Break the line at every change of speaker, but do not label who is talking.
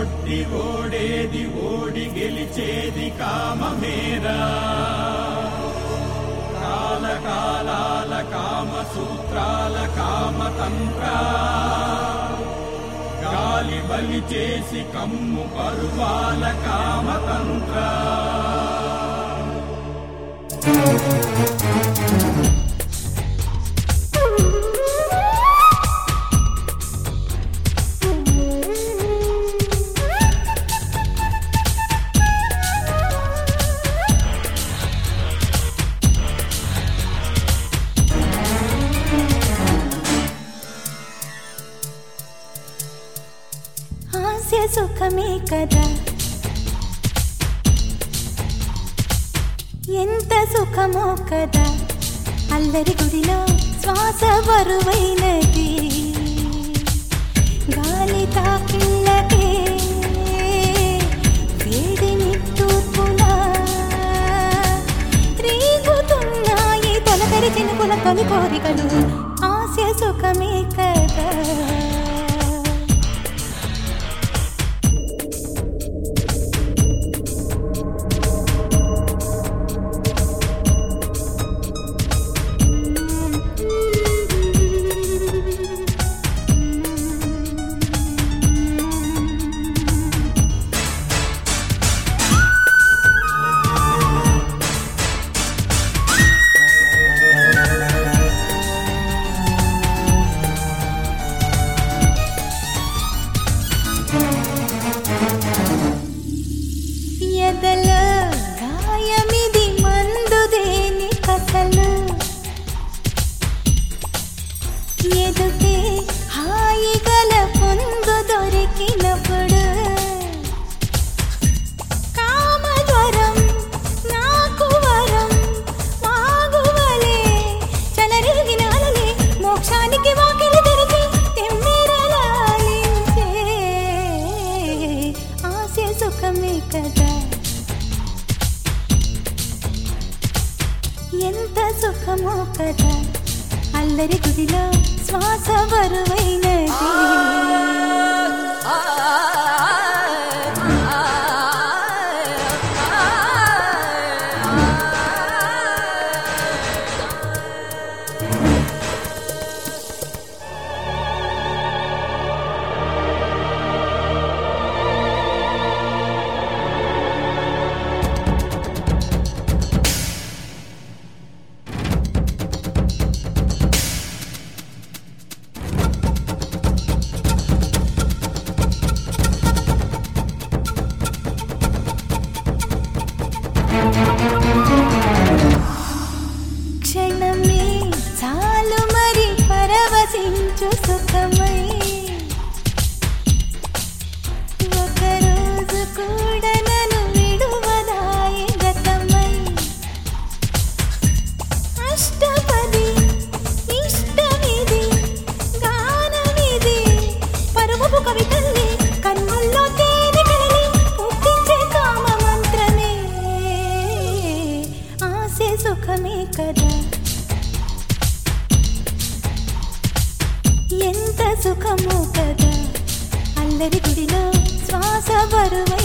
కొట్టి ఓడేది ఓడి గెలిచేది కామమేరా కాల కాలాల కామ సూత్రాల కామతంత్ర గాలి బలి చేసి కమ్ము పరువాల కామతంత్ర
హాస్య సుఖమే కదా ఎంత సుఖమో కదా అల్లరి గుడిలో శ్వాస బరువైనది గాలి తాకిళ్ళకే వేడిని తూర్పులా రీగుతున్నాయి తొలకరి చినుకుల తొలి కోరికలు హాస్య సుఖమే కదా ఎదల గాయమిది మందు దేని కథలు ఎదుటే హాయి గల పొందు దొరికినప్పుడు కామజ్వరం నాకు వరం మాగువలే చలరిగిన అలలే మోక్షానికి వాకిలి తెరిచి తెమ్మెరలాలించే ఆశ సుఖమే కదా ఎంత సుఖమో కదా అల్లరి గుడిలో శ్వాస బరువైనది క్షణమే చాలు మరి పరవశించు సుఖమై ఒకరోజు కూడా నన్ను విడువదాయి గతమై అష్టపది ఇష్టమిది గానమిది పరమపు కవితల్ని కన్నుల్లో తేనె కలలి పుట్టించే కామ మంత్రమే ఆశే సుఖమే కదా ఎంత సుఖమో కదా అల్లరి గుడిలో శ్వాస బరువై